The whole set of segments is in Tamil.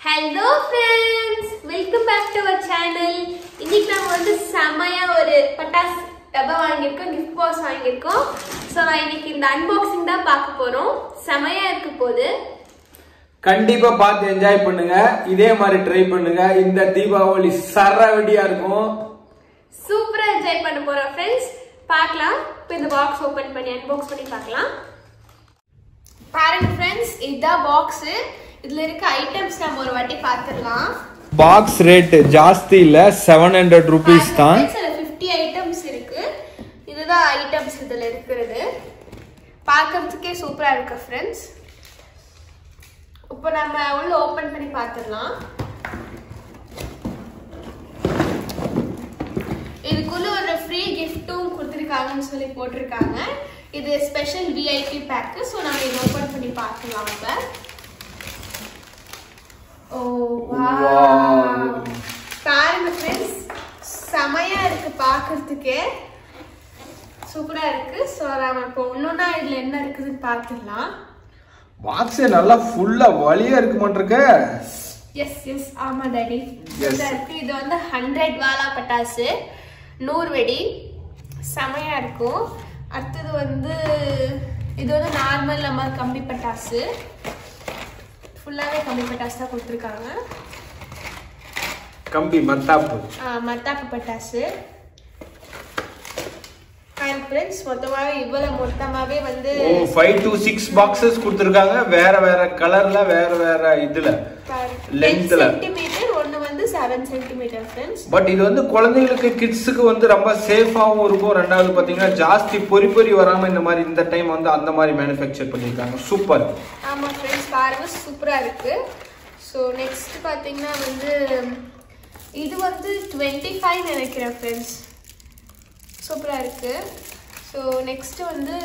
Hello friends welcome back to our channel இன்னைக்கு நம்ம வந்து செமையா ஒரு பட்டாஸ் டப்பா வாங்கியிருக்கோம் கிஃப்ட் பாக்ஸ் வாங்கியிருக்கோம் ஸோ நான் இன்னைக்கு இந்த அன்பாக்சிங் தான் பார்க்க போறோம் செமையா இருக்க போகுது கண்டிப்பா பார்த்து என்ஜாய் பண்ணுங்க இதே மாதிரி ட்ரை பண்ணுங்க இந்த தீபாவளி சரவடியா இருக்கும் சூப்பரா என்ஜாய் பண்ண போறோம் ஃப்ரெண்ட்ஸ் பார்க்கலாம் இப்போ இந்த பாக்ஸ் ஓபன் பண்ணி அன்பாக்ஸ் பண்ணி பார்க்கலாம் பாருங்க ஃப்ரெண்ட்ஸ் இதுதான் பாக்ஸ் இதுல இருக்க ஐட்டம்ஸ் நம்ம ஒரு வாட்டி பார்த்துடலாம் பாக்ஸ் ரேட் ஜாஸ்தி இல்ல செவன் ஹண்ட்ரட் ருபீஸ் தான் ஃபிஃப்டி ஐட்டம்ஸ் இருக்கு இதுதான் ஐட்டம்ஸ் இதுல இருக்கிறது பார்க்கறதுக்கே சூப்பரா இருக்கு ஃப்ரெண்ட்ஸ் இப்போ நம்ம உள்ள ஓபன் பண்ணி பார்த்துடலாம் இதுக்குள்ள ஒரு ஃப்ரீ கிஃப்ட்டும் கொடுத்துருக்காங்கன்னு சொல்லி போட்டிருக்காங்க இது ஸ்பெஷல் விஐபி பேக்கு ஸோ நம்ம இதை ஓப்பன் பண்ணி பார்க்கலாம் இப்போ ஓ Wow. பாருங்க ஃப்ரெண்ட்ஸ் செமையா இருக்கு பார்க்கறதுக்கே சூப்பரா இருக்கு ஸோ நம்ம இப்போ ஒன்னொன்னா இதுல என்ன இருக்குதுன்னு பார்த்துடலாம் பாக்ஸ் நல்லா ஃபுல்லா வலியா இருக்கு மாட்டிருக்க எஸ் எஸ் ஆமா டாடி Yes. இருக்கு இது வந்து ஹண்ட்ரட் வாலா பட்டாசு நூறு வெடி செமையா இருக்கும் அடுத்தது வந்து இது வந்து நார்மல் நம்ம கம்பி பட்டாசு ஃபுல்லாவே கம்பி பட்டாசு தான் கொடுத்துருக்காங்க கம்பி மத்தாப்பு மத்தாப்பு பட்டாசு ஃப்ரெண்ட்ஸ் மொத்தமாவே இவ்வளவு மொத்தமாவே வந்து oh five to six boxes கொடுத்துருக்காங்க வேற வேற கலர்ல வேற வேற இதுல Length ல. சென்டிமீட்டர் ஒன்னு வந்து செவன் சென்டிமீட்டர் ஃப்ரெண்ட்ஸ் பட் இது வந்து குழந்தைங்களுக்கு கிட்ஸுக்கு வந்து ரொம்ப சேஃபாவும் இருக்கும் ரெண்டாவது பாத்தீங்கன்னா ஜாஸ்தி பொறி பொறி வராம இந்த மாதிரி இந்த டைம் வந்து அந்த மாதிரி மேனுஃபேக்சர் பண்ணிருக்காங்க சூப்பர் ஆமா ஃப்ரெண்ட்ஸ் பாருங்க சூப்பரா இருக்கு ஸோ நெக்ஸ்ட் பாத்தீங்கன்னா வந்து இது வந்து டுவெண்ட்டி ஃபைவ் நினைக்கிறேன் ஃப்ரெண்ட்ஸ் சூப்பரா இருக்கு ஸோ நெக்ஸ்ட் வந்து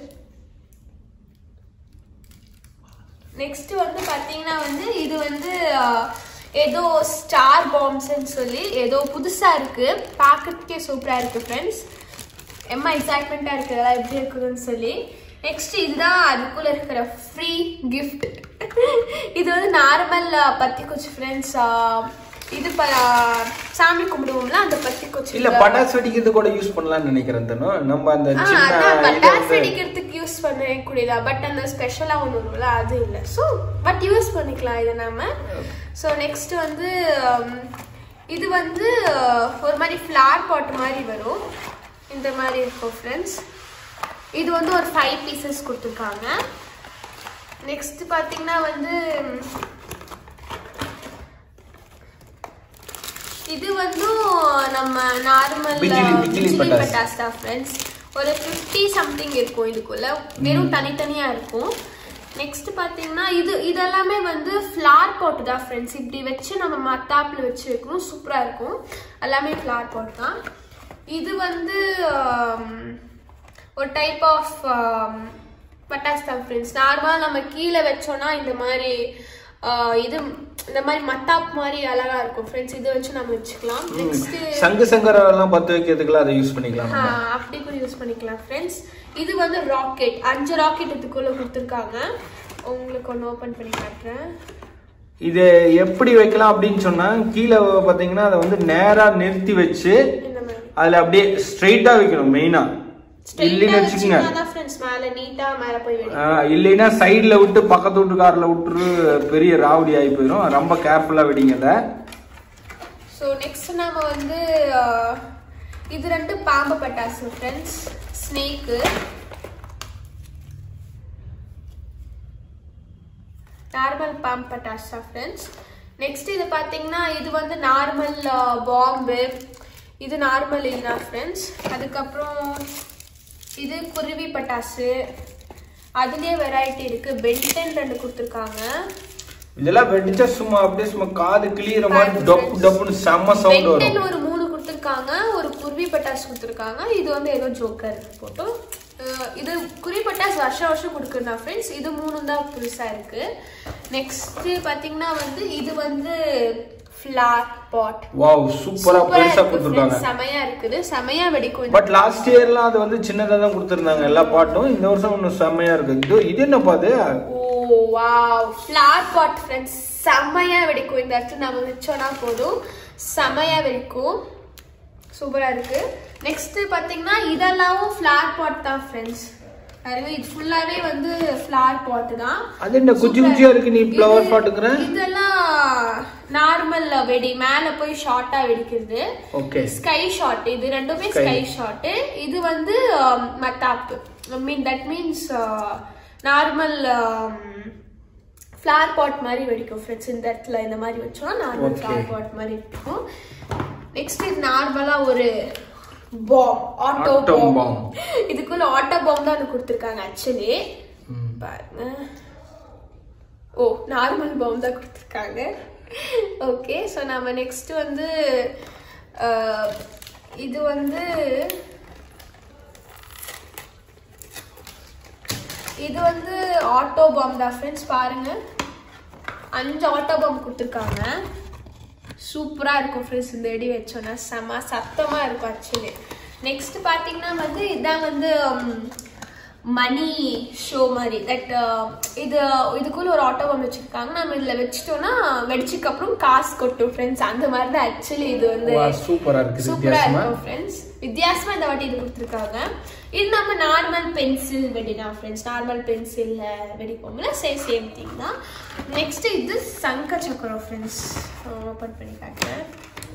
நெக்ஸ்ட் வந்து பாத்தீங்கன்னா வந்து இது வந்து அஹ், ஏதோ ஸ்டார் பாம்ஸ்ன்னு சொல்லி ஏதோ புதுசா இருக்கு பார்க்கறதுக்கே சூப்பரா இருக்கு ஃப்ரெண்ட்ஸ் எம்மா எக்ஸைட்மெண்ட்டாக இருக்குது அதெல்லாம் எப்படி இருக்குதுன்னு சொல்லி நெக்ஸ்ட் இதுதான் அதுக்குள்ள இருக்கிற ஃப்ரீ கிஃப்ட் இது வந்து நார்மல் பத்தி குச்சி ஃப்ரெண்ட்ஸ் இது ப சாமி கும்பிடுவோம்ல அந்த பத்தி குச்சி இல்ல பட்டாசு வெடிக்கிறது கூட யூஸ் பண்ணலாம்னு நினைக்கிறேன் தனு நம்ம அந்த ஆ, சின்ன அதான் இது பட்டாசு வந்து வெடிக்கிறதுக்கு யூஸ் பண்ணக்கூடியதா பட் அந்த ஸ்பெஷலா ஒன்று வரும்ல அது இல்லை ஸோ பட் யூஸ் பண்ணிக்கலாம் இதை நாம ஸோ நெக்ஸ்ட் வந்து உம், இது வந்து அஹ், ஒரு மாதிரி ஃப்ளார் பாட் மாதிரி வரும் இந்த மாதிரி இருக்கும் ஃப்ரெண்ட்ஸ் இது வந்து ஒரு ஃபைவ் பீசஸ் கொடுத்துருக்காங்க நெக்ஸ்ட் பார்த்தீங்கன்னா வந்து உம், இது வந்து நம்ம நார்மல் பிஜிலி- பிஜிலி பிஜிலி பட்டாசு. பட்டாஸ் தான் ஃப்ரெண்ட்ஸ் ஒரு ஃபிஃப்டி சம்திங் இருக்கும் இதுக்குள்ள வெறும் தனித்தனியா இருக்கும் நெக்ஸ்ட் பாத்தீங்கன்னா இது இதெல்லாமே வந்து ஃப்ளார் பாட் தான் ஃப்ரெண்ட்ஸ் இப்படி வச்சு நம்ம மத்தாப்புல வச்சு வைக்கணும் சூப்பரா இருக்கும் எல்லாமே ஃப்ளார் பாட் தான் இது வந்து ஆம், ஒரு டைப் ஆஃப் பட்டாஸ் தான் ஃப்ரெண்ட்ஸ் நார்மலாக நம்ம கீழே வச்சோம்னா இந்த மாதிரி ஆ, இது இந்த மாதிரி மத்தாப் மாதிரி அழகா இருக்கும் ஃப்ரெண்ட்ஸ் இதை வச்சு நம்ம வச்சுக்கலாம் நெக்ஸ்ட் சங்கு சங்கரம் எல்லாம் பத்து வைக்கிறதுக்குலாம் அதை யூஸ் பண்ணிக்கலாம் ஆ, நம்ம. அப்படி கூட யூஸ் பண்ணிக்கலாம் ஃப்ரெண்ட்ஸ் இது வந்து ராக்கெட் அஞ்சு ராக்கெட் இதுக்குள்ள கொடுத்துருக்காங்க உங்களுக்கு ஒன்று ஓப்பன் பண்ணி காட்டுறேன் இது எப்படி வைக்கலாம் அப்படின்னு சொன்னா கீழே பாத்தீங்கன்னா அதை வந்து நேரா நிறுத்தி வச்சு இந்த மாதிரி அதுல அப்படியே ஸ்ட்ரைட்டா வைக்கணும் மெயினா இல்லைன்னு வச்சுக்கோங்க தான் ஃப்ரெண்ட்ஸ் மேலே நீட்டா மேலே போய் வெடி ஆஹ் இல்லைன்னா சைடுல விட்டு பக்கத்து வீட்டுக்காரில் விட்டுரு பெரிய ராவடி ஆகி போயிடும் ரொம்ப கேர்ஃபுல்லா வெடிங்க அதை ஸோ நெக்ஸ்ட் நாம வந்து ஆ, இது ரெண்டு பாம்பு பட்டாசு ஃப்ரெண்ட்ஸ் ஸ்னேக்கு நார்மல் பாம்பு பட்டாசா ஃப்ரெண்ட்ஸ் நெக்ஸ்ட் இது பார்த்தீங்கன்னா இது வந்து நார்மல் பாம்பு இது நார்மல் இதுதான் ஃப்ரெண்ட்ஸ் அதுக்கப்புறம் இது குருவி பட்டாசு அதுலயே வெரைட்டி இருக்கு பென்டன் ரெண்டு கொடுத்துருக்காங்க இதெல்லாம் வெடிச்சா சும்மா அப்படியே சும்மா காது கிளியிற மாதிரி டப்பு டப்புன்னு செம்ம சவுண்ட் வரும் பென்டன் ஒரு மூணு கொடுத்துருக்காங்க ஒரு குருவி பட்டாசு கொடுத்துருக்காங்க இது வந்து ஏதோ ஜோக்கர் போட்டு அஹ் இது குருவி பட்டாசு வருஷம் வருஷம் கொடுக்குறா ஃப்ரெண்ட்ஸ் இது மூணு தான் புதுசா இருக்கு நெக்ஸ்ட் பாத்தீங்கன்னா வந்து இது வந்து ஃபிளார் பாட் வாவ் சூப்பரா பெருசா கொடுத்துருக்காங்க செமையா இருக்குது செமையா வெடிக்கும் இது. பட் லாஸ்ட் இயர்லாம் அது வந்து சின்னதா தான் கொடுத்துருந்தாங்க எல்லா பாட்டும் இந்த வருஷம் இன்னும் செம்மையா இருக்கு இது இது என்னப்பா அது oh wow flower pot friends செமையா வெடிக்கும் இந்த இடத்துல நம்ம வச்சோம்னா போதும் செமையா வெடிக்கும் சூப்பரா இருக்கு நெக்ஸ்ட் பாத்தீங்கன்னா இதெல்லாம் ஃபிளார் பாட் தான் ஃப்ரெண்ட்ஸ் அதுவே இது ஃபுல்லாவே வந்து ஃபிளார் பாட் தான் அது என்ன குச்சி குச்சியா இருக்கு நீ ஃப்ளவர் பாட்டுங்கிற இதெல்லாம் நார்மல் வெடி மேல போய் ஷார்ட்டா வெடிக்கிறது ஓகே ஸ்கை ஷாட் இது ரெண்டுமே Sky. ஸ்கை ஷாட் இது வந்து மத்தாப்பு I mean that means normal flower pot மாதிரி வெடிக்கும் ஃப்ரெண்ட்ஸ் இந்த இடத்துல இந்த மாதிரி வச்சோம் நார்மல் Okay. ஃப்ளார் பாட் மாதிரி இருக்கும் நெக்ஸ்ட் இது நார்மலா ஒரு bomb auto Atom bomb bomb. இதுக்குள்ள ஆட்டோ பாம் தான் கொடுத்துருக்காங்க ஆக்சுவலி பாருங்க ஓ நார்மல் பாம் தான் கொடுத்துருக்காங்க ஓகே ஸோ நம்ம நெக்ஸ்ட் வந்து அஹ், இது வந்து இது வந்து ஆட்டோ பாம் தான் ஃப்ரெண்ட்ஸ் பாருங்க அஞ்சு ஆட்டோ பாம் கொடுத்துருக்காங்க சூப்பராக இருக்கும் ஃப்ரெண்ட்ஸ் இந்த வெடி வச்சோன்னா செம சத்தமாக இருக்கும் ஆக்சுவலி நெக்ஸ்ட் பார்த்தீங்கன்னா வந்து இதான் வந்து மணி ஷோ மாதிரி தட் இது இதுக்குள்ள ஒரு ஆட்டோ பாம் வச்சிருக்காங்க நம்ம இதில் வச்சுட்டோம்னா வெடிச்சுக்கு அப்புறம் காசு கொட்டும் ஃப்ரெண்ட்ஸ் அந்த மாதிரி தான் ஆக்சுவலி இது வந்து வா சூப்பரா இருக்கு சூப்பரா வித்தியாசமா இருக்கும் ஃப்ரெண்ட்ஸ் வித்தியாசமா இந்த வாட்டி இது கொடுத்துருக்காங்க இது நம்ம நார்மல் பென்சில் வெடிதான் ஃப்ரெண்ட்ஸ் நார்மல் பென்சில்ல வெடிப்போம்ல சேம் சேம் திங் தான் நெக்ஸ்ட் இது சங்க சக்கரம் ஃப்ரெண்ட்ஸ் ஓப்பன் பண்ணி காட்டுறேன்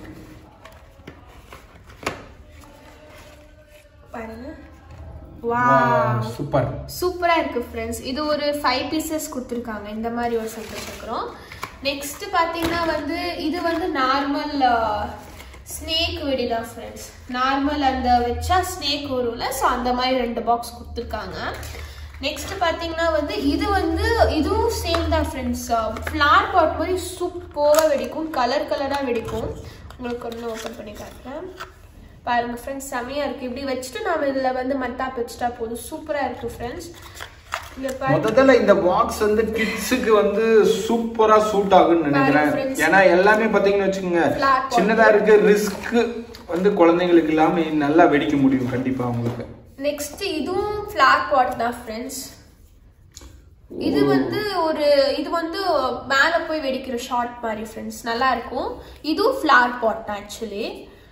பாருங்க வா சூப்பர் சூப்பரா இருக்கு ஃப்ரெண்ட்ஸ் இது ஒரு ஃபைவ் பீசஸ் கொடுத்துருக்காங்க இந்த மாதிரி ஒரு சங்க சக்கரம் நெக்ஸ்ட் பாத்தீங்கன்னா வந்து இது வந்து நார்மல் ஸ்னேக் வெடிதான் ஃப்ரெண்ட்ஸ் நார்மல் அந்த வச்சா ஸ்னேக் வரும்ல ஸோ அந்த மாதிரி ரெண்டு பாக்ஸ் கொடுத்துருக்காங்க நெக்ஸ்ட் பாத்தீங்கன்னா வந்து இது வந்து இதுவும் சேம் தான் ஃப்ரெண்ட்ஸ் ஃப்ளார் பாட் மாதிரி சூப்பராக வெடிக்கும் கலர் கலராக வெடிக்கும் உங்களுக்கு ஒன்று ஓப்பன் பண்ணி காட்டுறேன் பாருங்க ஃப்ரெண்ட்ஸ் செமையா இருக்கு இப்படி வச்சுட்டு நாம இதுல வந்து மத்தாப் வச்சுட்டா போதும் சூப்பரா இருக்கு ஃப்ரெண்ட்ஸ் இங்க பாருங்க முதல்ல இந்த பாக்ஸ் வந்து கிட்ஸுக்கு வந்து சூப்பரா சூட் ஆகும்னு நினைக்கிறேன் friends. ஏன்னா எல்லாமே பாத்தீங்கன்னு வச்சுக்கோங்க Flat box. சின்னதா இருக்கு ரிஸ்க் வந்து குழந்தைங்களுக்கு இல்லாம நல்லா வெடிக்க முடியும் கண்டிப்பா உங்களுக்கு நெக்ஸ்ட் இதுவும் ஃபிளார் பாட் தான் ஃப்ரெண்ட்ஸ் இது வந்து ஒரு இது வந்து மேல போய் வெடிக்கிற ஷார்ட் மாதிரி ஃப்ரெண்ட்ஸ் நல்லா இருக்கும் இதுவும் ஃபிளார் பாட் தான் ஆக்சுவலி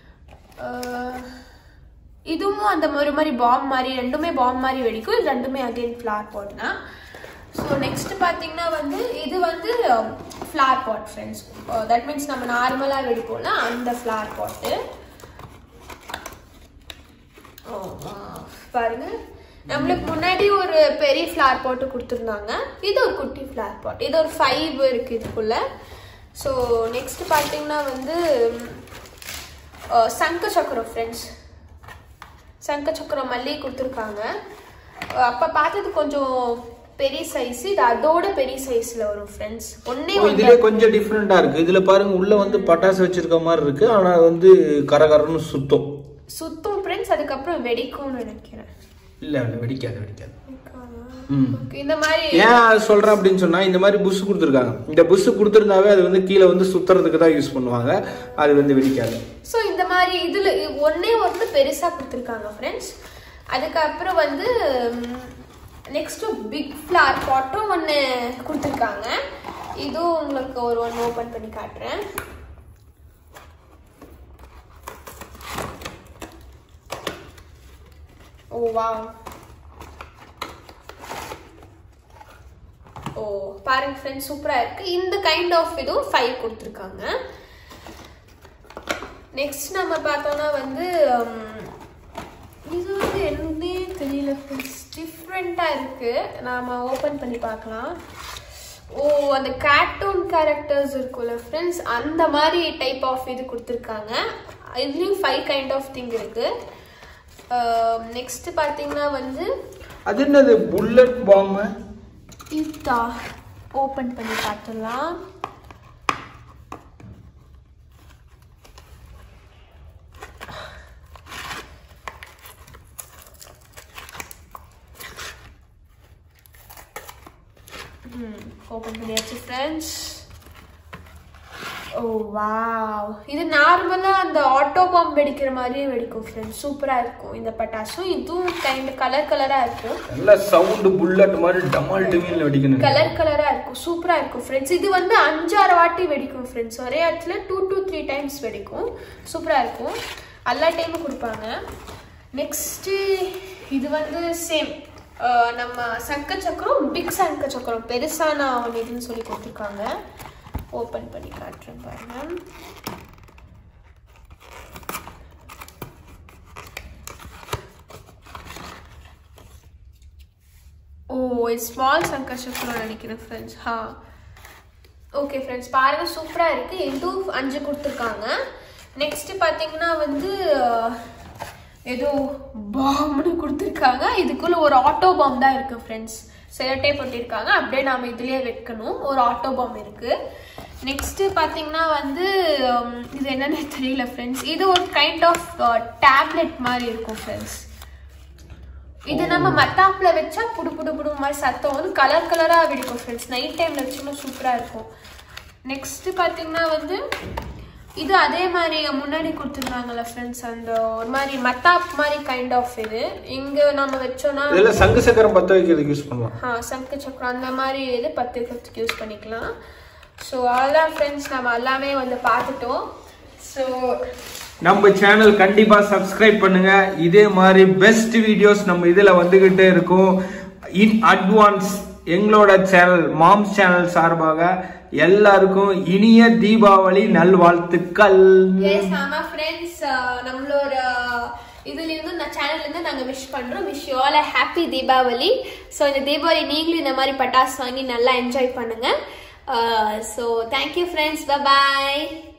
இதுவும் அந்த ஒரு மாதிரி பாம் மாதிரி ரெண்டுமே பாம் மாதிரி வெடிக்கும் இது ரெண்டுமே அகைன் ஃபிளார் பாட் தான் ஸோ நெக்ஸ்ட் பார்த்தீங்கன்னா வந்து இது வந்து flower pot friends that means நம்ம நார்மலாக வெடிப்போம்ல அந்த ஃப்ளார் பாட்டு ஓ, wow. பாருங்க நம்மளுக்கு முன்னாடி ஒரு பெரிய ஃப்ளார் பாட்டு கொடுத்துருந்தாங்க இது ஒரு குட்டி ஃப்ளார் பாட் இது ஒரு ஃபைவ் இருக்கு இதுக்குள்ள ஸோ நெக்ஸ்ட் பார்த்தீங்கன்னா வந்து அஹ், சங்க சக்கரம் ஃப்ரெண்ட்ஸ் சங்க சக்கரம் மல்லி கொடுத்துருக்காங்க அஹ், அப்ப பார்த்தது கொஞ்சம் பெரிய சைஸ் இது அதோட பெரிய சைஸ்ல வரும் ஃப்ரெண்ட்ஸ் ஒன்னே ஓ, ஒன்று இதுலயே கொஞ்சம் டிஃப்ரெண்டா இருக்கு இதுல பாருங்க உள்ள வந்து பட்டாசு வச்சிருக்க மாதிரி இருக்கு ஆனா அது வந்து கரகரன்னு சுத்தம் சுத்தம் ஃப்ரெண்ட்ஸ் அதுக்கப்புறம் வெடிக்கும்னு நினைக்கிறேன் இல்ல இல்ல வெடிக்காது வெடிக்காது ம். Okay, இந்த மாதிரி ஏன் அது சொல்றேன் அப்படின்னு சொன்னா இந்த மாதிரி புஷ் கொடுத்துருக்காங்க இந்த புஷ் கொடுத்துருந்தாவே அது வந்து கீழே வந்து சுத்துறதுக்கு தான் யூஸ் பண்ணுவாங்க அது வந்து வெடிக்காது ஸோ இந்த மாதிரி இதில் ஒன்றே ஒன்று பெருசாக கொடுத்துருக்காங்க ஃப்ரெண்ட்ஸ் அதுக்கப்புறம் வந்து நெக்ஸ்ட்டு பிக் ஃப்ளார் பாட்டும் ஒன்று கொடுத்துருக்காங்க இதுவும் உங்களுக்கு ஒரு ஒன்று ஓப்பன் பண்ணி காட்டுறேன் ஓ வா ஓ பாருங்க ஃப்ரெண்ட்ஸ் சூப்பராக இருக்கு இந்த கைண்ட் ஆஃப் இதுவும் ஃபைவ் கொடுத்துருக்காங்க நெக்ஸ்ட் நம்ம பார்த்தோம்னா வந்து உம், இது வந்து என்னன்னே தெரியல ஃப்ரெண்ட்ஸ் டிஃப்ரெண்ட்டாக இருக்கு நாம ஓப்பன் பண்ணி பார்க்கலாம் ஓ அந்த கார்ட்டூன் கேரக்டர்ஸ் இருக்கும்ல ஃப்ரெண்ட்ஸ் அந்த மாதிரி டைப் ஆஃப் இது கொடுத்துருக்காங்க இதுலேயும் ஃபைவ் கைண்ட் ஆஃப் திங் இருக்கு நெக்ஸ்ட் பார்த்தீங்கன்னா வந்து அது என்னது புல்லட் பாம்பு இதா ஓப்பன் பண்ணி பார்த்துடலாம் ஓ ஓப்பன் பண்ணியாச்சு ஃப்ரெண்ட்ஸ் ஓ வாவ் இது நார்மலா அந்த ஆட்டோ பாம் வெடிக்கிற மாதிரியே வெடிக்கும் ஃப்ரெண்ட்ஸ் சூப்பரா இருக்கும் இந்த பட்டாசும் இதுவும் கைண்ட் கலர் கலரா இருக்கும் நல்ல சவுண்ட் புல்லட் மாதிரி டமால் டிமில் வெடிக்கணும் கலர் கலரா இருக்கும் சூப்பரா இருக்கும் ஃப்ரெண்ட்ஸ் இது வந்து அஞ்சாறு வாட்டி வெடிக்கும் ஃப்ரெண்ட்ஸ் ஒரே இடத்துல டூ டு த்ரீ டைம்ஸ் வெடிக்கும் சூப்பரா இருக்கும் எல்லா டைமும் கொடுப்பாங்க நெக்ஸ்ட் இது வந்து சேம் நம்ம சங்க சக்கரம் பிக் சங்க சக்கரம் பெருசான ஒன்று இதுன்னு சொல்லி கொடுத்துருக்காங்க ஓப்பன் பண்ணி காட்டுறேன் பாருங்க ஓ இது ஸ்மால் சங்க சக்கரம் நினைக்கிறேன் ஃப்ரெண்ட்ஸ் ஹா ஓகே ஃப்ரெண்ட்ஸ் பாருங்க சூப்பராக இருக்கு இதுவும் அஞ்சு கொடுத்துருக்காங்க நெக்ஸ்ட் பார்த்தீங்கன்னா வந்து அஹ், ஏதோ பாம்னு கொடுத்துருக்காங்க இதுக்குள்ள ஒரு ஆட்டோ பாம் தான் இருக்கு ஃப்ரெண்ட்ஸ் செலட்டே போட்டிருக்காங்க அப்படியே நாம இதுலயே வைக்கணும் ஒரு ஆட்டோ பாம் இருக்கு நெக்ஸ்ட் பாத்தீங்கன்னா வந்து உம், இது என்னன்னு தெரியல ஃப்ரெண்ட்ஸ் இது ஒரு கைண்ட் ஆஃப் டேப்லெட் மாதிரி இருக்கும் ஃப்ரெண்ட்ஸ் இது நம்ம மத்தாப்புல வச்சா புடு புடு புடு மாதிரி சத்தம் வந்து கலர் கலரா வெடிக்கும் ஃப்ரெண்ட்ஸ் நைட் டைம்ல வச்சோம்னா சூப்பரா இருக்கும் நெக்ஸ்ட் பாத்தீங்கன்னா வந்து இது அதே மாதிரி முன்னாடி கொடுத்துருந்தாங்கல்ல ஃப்ரெண்ட்ஸ் அந்த ஒரு மாதிரி மத்தாப் மாதிரி கைண்ட் ஆஃப் இது இங்க நம்ம வச்சோம்னா இதெல்லாம் சங்கு சக்கரம் பத்த வைக்கிறதுக்கு யூஸ் பண்ணலாம் ஆ சங்கு சக்கரம் அந்த மாதிரி இது பத்து வைக்கிறதுக்கு யூஸ் பண்ணிக்கலாம் ஸோ அவ்வளோதான் ஃப்ரெண்ட்ஸ் நம்ம எல்லாமே வந்து பார்த்துட்டோம் ஸோ நம்ம சேனல் கண்டிப்பா சப்ஸ்கிரைப் பண்ணுங்க இதே மாதிரி பெஸ்ட் வீடியோஸ் நம்ம இதுல வந்துகிட்டே இருக்கும் இன் அட்வான்ஸ் எங்களோட சேனல் மாம்ஸ் சேனல் சார்பாக எல்லாருக்கும் இனிய தீபாவளி நல்வாழ்த்துக்கள் எஸ் ஆமா ஃப்ரெண்ட்ஸ் நம்மளோட இதுல இருந்து நான் சேனல்ல இருந்து நாங்க விஷ் பண்றோம் wish you all happy Deepavali so இந்த தீபாவளி நீங்களும் இந்த மாதிரி பட்டாசு வாங்கி நல்லா என்ஜாய் பண்ணுங்க ஸோ தேங்க்யூ ஃப்ரெண்ட்ஸ் பாய்